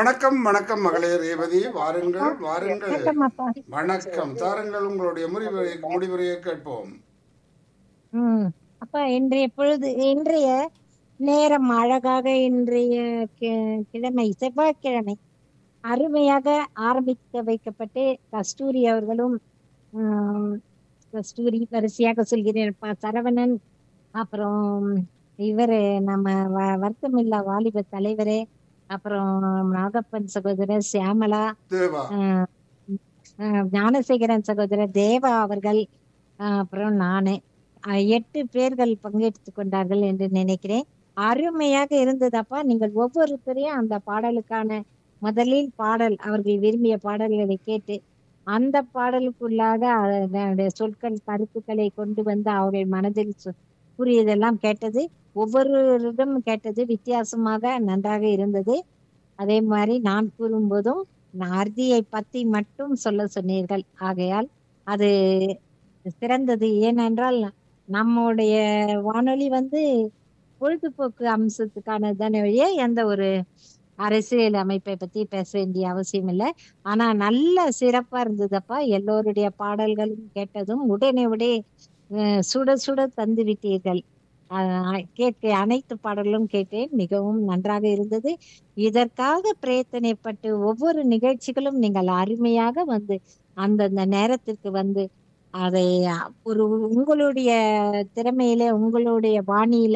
வணக்கம் வணக்கம் மகளே ரேவதி வாருங்கள் வாருங்கள் வணக்கம் அப்பா வணக்கம் தாருங்கள் உங்களுடைய முடிவுரை முடிவுரையை கேட்போம் ம் அப்பா இன்றைய பொழுது இன்றைய நேரம் அழகாக இன்றைய கி- கிழமை செவ்வாய்க்கிழமை அருமையாக ஆரம்பிக்க வைக்கப்பட்டு கஸ்தூரி அவர்களும் ஆம், கஸ்தூரி வரிசையாக சொல்கிறேன் பா சரவணன் அப்புறம் இவரு நம்ம வ- வருத்தமில்லா வாலிப தலைவரே அப்புறம் நாகப்பன் சகோதரர் சியாமலா தேவா ஆஹ் ஆஹ் ஞானசேகரன் சகோதரர் தேவா அவர்கள் ஆஹ் அப்புறம் நானு ஆஹ் எட்டு பேர்கள் பங்கெடுத்து கொண்டார்கள் என்று நினைக்கிறேன் அருமையாக இருந்ததப்பா நீங்கள் ஒவ்வொருத்தரையும் அந்த பாடலுக்கான முதலில் பாடல் அவர்கள் விரும்பிய பாடல்களை கேட்டு அந்த பாடலுக்குள்ளாக அதனுடைய சொற்கள் கருத்துக்களை கொண்டு வந்து அவர்கள் மனதில் சு- கூறியதெல்லாம் கேட்டது ஒவ்வொருவரிடம் கேட்டது வித்தியாசமாக நன்றாக இருந்தது அதே மாதிரி நான் கூறும்போதும் அர்தியை பத்தி மட்டும் சொல்ல சொன்னீர்கள் ஆகையால் அது சிறந்தது ஏனென்றால் நம்முடைய வானொலி வந்து பொழுதுபோக்கு அம்சத்துக்கானது தானே வழிய எந்த ஒரு அரசியல் அமைப்பை பத்தி பேச வேண்டிய அவசியம் இல்லை ஆனா நல்ல சிறப்பா இருந்ததப்பா எல்லோருடைய பாடல்களும் கேட்டதும் உடனே உடனே அஹ், சுட சுட தந்து விட்டீர்கள் அஹ், கேட்க அனைத்து பாடலும் கேட்டேன் மிகவும் நன்றாக இருந்தது இதற்காக பிரயத்தனைப்பட்டு ஒவ்வொரு நிகழ்ச்சிகளும் நீங்கள் அருமையாக வந்து அந்தந்த நேரத்திற்கு வந்து அதை ஒரு உங்களுடைய திறமையில உங்களுடைய பாணியில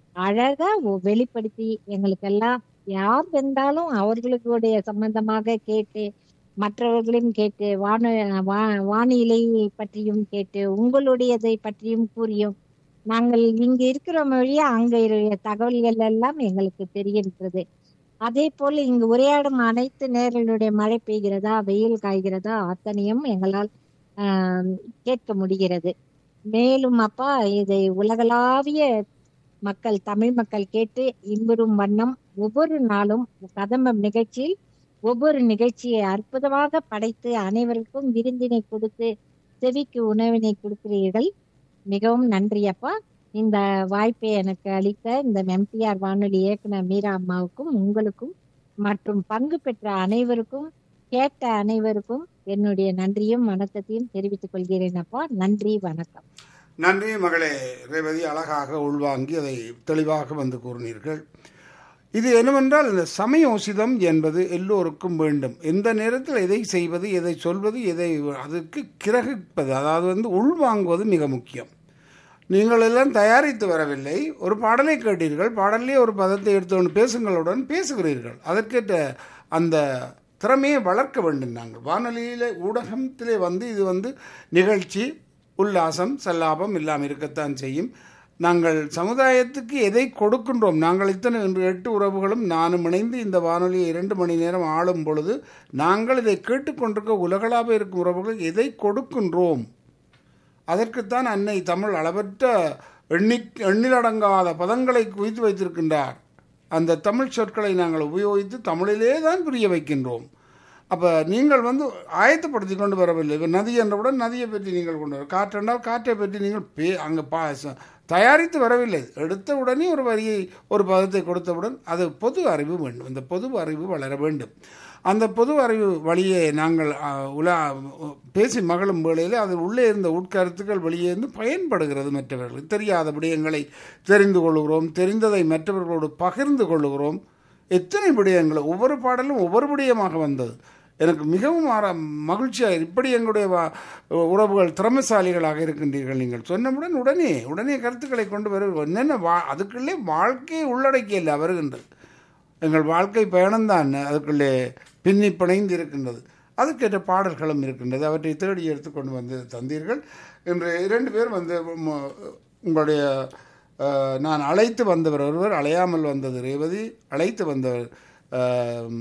அழகா ஒ- வெளிப்படுத்தி எங்களுக்கெல்லாம் யார் வந்தாலும் அவர்களுடைய சம்பந்தமாக கேட்டு மற்றவர்களையும் கேட்டு வான வா- வானிலை பற்றியும் கேட்டு உங்களுடையதை பற்றியும் கூறியும் நாங்கள் இங்க இருக்கிற மொழியா அங்க இருக்கிற தகவல்கள் எல்லாம் எங்களுக்கு தெரிகின்றது அதே போல இங்கு உரையாடும் அனைத்து நேர்களுடைய மழை பெய்கிறதா வெயில் காய்கிறதா அத்தனையும் எங்களால் ஆஹ் கேட்க முடிகிறது மேலும் அப்பா இதை உலகளாவிய மக்கள் தமிழ் மக்கள் கேட்டு இன்புறும் வண்ணம் ஒவ்வொரு நாளும் கதம்பம் நிகழ்ச்சியில் ஒவ்வொரு நிகழ்ச்சியை அற்புதமாக படைத்து அனைவருக்கும் விருந்தினை கொடுத்து செவிக்கு உணவினை கொடுக்கிறீர்கள் மிகவும் நன்றி அப்பா இந்த வாய்ப்பை எனக்கு அளித்த இந்த எம்டிஆர் வானொலி இயக்குனர் மீரா அம்மாவுக்கும் உங்களுக்கும் மற்றும் பங்கு பெற்ற அனைவருக்கும் கேட்ட அனைவருக்கும் என்னுடைய நன்றியும் வணக்கத்தையும் தெரிவித்துக் கொள்கிறேன் அப்பா நன்றி வணக்கம் நன்றி மகளே ரேவதி அழகாக உள்வாங்கி அதை தெளிவாக வந்து கூறினீர்கள் இது என்னவென்றால் இந்த சமயோசிதம் என்பது எல்லோருக்கும் வேண்டும் எந்த நேரத்தில் எதை செய்வது எதை சொல்வது எதை அதுக்கு கிரகிப்பது அதாவது வந்து உள்வாங்குவது மிக முக்கியம் நீங்கள் எல்லாம் தயாரித்து வரவில்லை ஒரு பாடலை கேட்டீர்கள் பாடலே ஒரு பதத்தை எடுத்துக்கொண்டு பேசுங்களுடன் பேசுகிறீர்கள் அதற்கேற்ற அந்த திறமையை வளர்க்க வேண்டும் நாங்கள் வானொலியிலே ஊடகத்திலே வந்து இது வந்து நிகழ்ச்சி உல்லாசம் சல்லாபம் எல்லாம் இருக்கத்தான் செய்யும் நாங்கள் சமுதாயத்துக்கு எதை கொடுக்கின்றோம் நாங்கள் இத்தனை இன்று எட்டு உறவுகளும் நானும் இணைந்து இந்த வானொலியை இரண்டு மணி நேரம் ஆளும் பொழுது நாங்கள் இதை கேட்டுக்கொண்டிருக்க உலகளாக இருக்கும் உறவுகளுக்கு எதை கொடுக்கின்றோம் அதற்குத்தான் அன்னை தமிழ் அளவற்ற எண்ணி எண்ணிலடங்காத பதங்களை குவித்து வைத்திருக்கின்றார் அந்த தமிழ் சொற்களை நாங்கள் உபயோகித்து தமிழிலே தான் புரிய வைக்கின்றோம் அப்போ நீங்கள் வந்து ஆயத்தப்படுத்தி கொண்டு வரவில்லை இப்போ நதி என்றவுடன் நதியை பற்றி நீங்கள் கொண்டு வர காற்று என்றால் காற்றை பற்றி நீங்கள் பே அங்கே பா ச- தயாரித்து வரவில்லை எடுத்த உடனே ஒரு வரியை ஒரு பதத்தை கொடுத்தவுடன் அது பொது அறிவு வேண்டும் அந்த பொது அறிவு வளர வேண்டும் அந்த பொது அறிவு வழியே நாங்கள் ஆ, உலா பேசி மகளும் வேளையில் அதில் உள்ளே இருந்த உட்கருத்துக்கள் வெளியே இருந்து பயன்படுகிறது மற்றவர்களுக்கு தெரியாத விடயங்களை தெரிந்து கொள்கிறோம் தெரிந்ததை மற்றவர்களோடு பகிர்ந்து கொள்ளுகிறோம் எத்தனை விடயங்கள் ஒவ்வொரு பாடலும் ஒவ்வொரு விடயமாக வந்தது எனக்கு மிகவும் ஆர மகிழ்ச்சியாக இப்படி எங்களுடைய வா- உறவுகள் திறமைசாலிகளாக இருக்கின்றீர்கள் நீங்கள் சொன்னவுடன் உடனே உடனே கருத்துக்களை கொண்டு வரு என்னென்ன வா அதுக்குள்ளே வாழ்க்கையை உள்ளடக்கியல்ல வருகின்றது எங்கள் வாழ்க்கை பயணம்தான் அதுக்குள்ளே பின்னி பிணைந்து இருக்கின்றது அதுக்கேற்ற பாடல்களும் இருக்கின்றது அவற்றை தேடி எடுத்து கொண்டு வந்து தந்தீர்கள் இன்று இரண்டு பேர் வந்து ம- உங்களுடைய அஹ், நான் அழைத்து வந்தவர் ஒருவர் அலையாமல் வந்தது ரேவதி அழைத்து வந்தவர் அஹ்,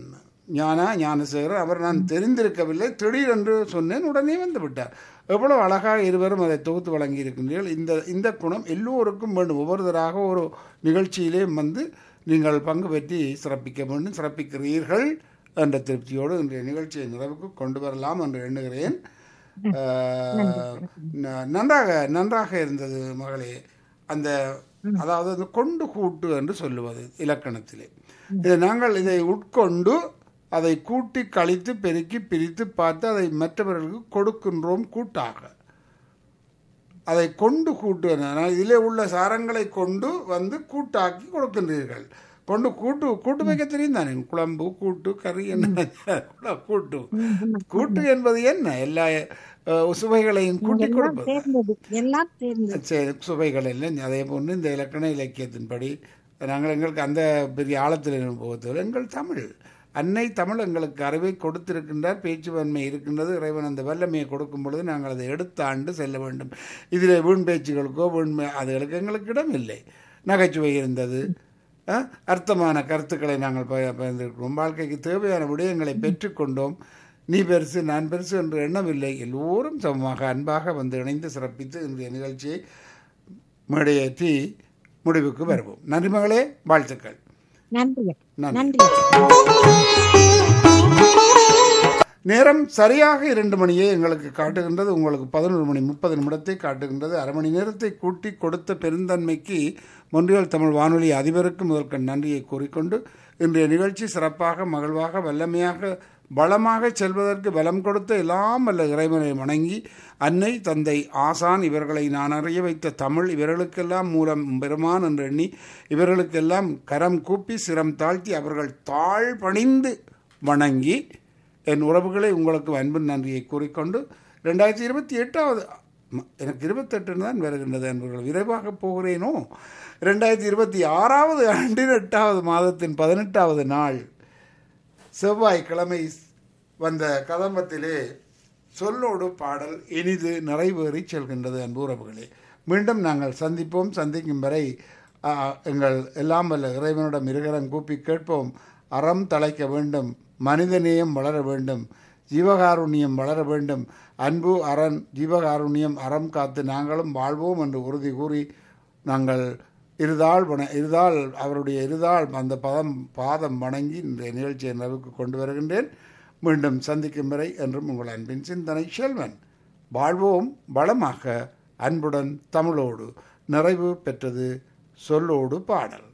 ஞானா ஞானசேகர் அவர் நான் தெரிந்திருக்கவில்லை திடீரென்று சொன்னேன் உடனே வந்து விட்டார் எவ்வளவு அழகாக இருவரும் அதை தொகுத்து வழங்கி இருக்கின்றீர்கள் இந்த இந்த குணம் எல்லோருக்கும் வேண்டும் ஒவ்வொருத்தராக ஒரு நிகழ்ச்சியிலே வந்து நீங்கள் பங்கு பெற்றி சிறப்பிக்க வேண்டும் சிறப்பிக்கிறீர்கள் என்ற திருப்தியோடு இன்றைய நிகழ்ச்சியை நிறைவுக்கு கொண்டு வரலாம் என்று எண்ணுகிறேன் அஹ், ந- நன்றாக நன்றாக இருந்தது மகளே அந்த அதாவது அந்த கொண்டு கூட்டு என்று சொல்லுவது இலக்கணத்திலே இதை நாங்கள் இதை உட்கொண்டு அதை கூட்டி கழித்து பெருக்கி பிரித்து பார்த்து அதை மற்றவர்களுக்கு கொடுக்கின்றோம் கூட்டாக அதை கொண்டு கூட்டு இதிலே உள்ள சாரங்களை கொண்டு வந்து கூட்டாக்கி கொடுக்கின்றீர்கள் கொண்டு கூட்டு கூட்டு வைக்க தெரியும் தானே குழம்பு கூட்டு கறி என்ன கூட்டு கூட்டு என்பது என்ன எல்லா அஹ், சுவைகளையும் கூட்டி எல்லாம் கொடுப்பது சேர்ந்தது எல்லாம் சேர்ந்தது சரி, சுவைகள் எல்லாம் அதே போன்று இந்த இலக்கண இலக்கியத்தின்படி நாங்கள் எங்களுக்கு அந்த பெரிய ஆழத்தில் போவதில்லை எங்கள் தமிழ் அன்னை தமிழ் எங்களுக்கு அறிவை கொடுத்திருக்கின்றார் பேச்சுவன்மை இருக்கின்றது இறைவன் அந்த வல்லமையை கொடுக்கும் பொழுது நாங்கள் அதை எடுத்தாண்டு செல்ல வேண்டும் இதில் வீண் பேச்சுகளுக்கோ வீண் அதுகளுக்கு எங்களுக்கு இடம் இல்லை நகைச்சுவை இருந்தது அஹ், அர்த்தமான கருத்துக்களை நாங்கள் ப- பகிர்ந்திருக்கிறோம் வாழ்க்கைக்கு தேவையான விடயங்களை பெற்றுக்கொண்டோம் நீ பெருசு நான் பெருசு என்று எண்ணமில்லை எல்லோரும் சமமாக அன்பாக வந்து இணைந்து சிறப்பித்து இன்றைய நிகழ்ச்சியை மேடையேற்றி முடிவுக்கு வருவோம் நன்றி மகளே வாழ்த்துக்கள் நன்றி நன்றி நன்றி நேரம் சரியாக இரண்டு மணியே எங்களுக்கு காட்டுகின்றது உங்களுக்கு பதினொரு மணி முப்பது நிமிடத்தை காட்டுகின்றது அரை மணி நேரத்தை கூட்டி கொடுத்த பெருந்தன்மைக்கு மொன்றியல் தமிழ் வானொலி அதிபருக்கு முதற்கண் நன்றியை கூறிக்கொண்டு இன்றைய நிகழ்ச்சி சிறப்பாக மகிழ்வாக வல்லமையாக பலமாக செல்வதற்கு பலம் கொடுத்த எல்லாம் வல்ல இறைவனை வணங்கி அன்னை தந்தை ஆசான் இவர்களை நான் அறிய வைத்த தமிழ் இவர்களுக்கெல்லாம் மூலம் பெருமான் என்று எண்ணி இவர்களுக்கெல்லாம் கரம் கூப்பி சிரம் தாழ்த்தி அவர்கள் தாழ் பணிந்து வணங்கி என் உறவுகளை உங்களுக்கு அன்பின் நன்றியை கூறிக்கொண்டு ரெண்டாயிரத்தி இருபத்தி எட்டாவது ம- எனக்கு இருபத்தெட்டுன்னு தான் வருகின்றது அன்பர்கள் விரைவாக போகிறேனோ ரெண்டாயிரத்தி இருபத்தி ஆறாவது ஆண்டின் எட்டாவது மாதத்தின் பதினெட்டாவது நாள் செவ்வாய்க்கிழமை வந்த கதம்பத்திலே சொல்லோடு பாடல் இனிது நிறைவேறி செல்கின்றது அன்பு உறவுகளே மீண்டும் நாங்கள் சந்திப்போம் சந்திக்கும் வரை ஆ, எங்கள் எல்லாம் வல்ல இறைவனிடம் இருகரம் கூப்பி கேட்போம் அறம் தழைக்க வேண்டும் மனிதநேயம் வளர வேண்டும் ஜீவகாருண்யம் வளர வேண்டும் அன்பு அரண் ஜீவகாருண்யம் அறம் காத்து நாங்களும் வாழ்வோம் என்று உறுதி கூறி நாங்கள் இருதாள் வண இருதாள் அவருடைய இருதாள் அந்த பதம் பாதம் வணங்கி இந்த நிகழ்ச்சியை நிறைவுக்கு கொண்டு வருகின்றேன் மீண்டும் சந்திக்கும் வரை என்றும் உங்கள் அன்பின் சிந்தனை செல்வன் வாழ்வோம் வளமாக அன்புடன் தமிழோடு நிறைவு பெற்றது சொல்லோடு பாடல்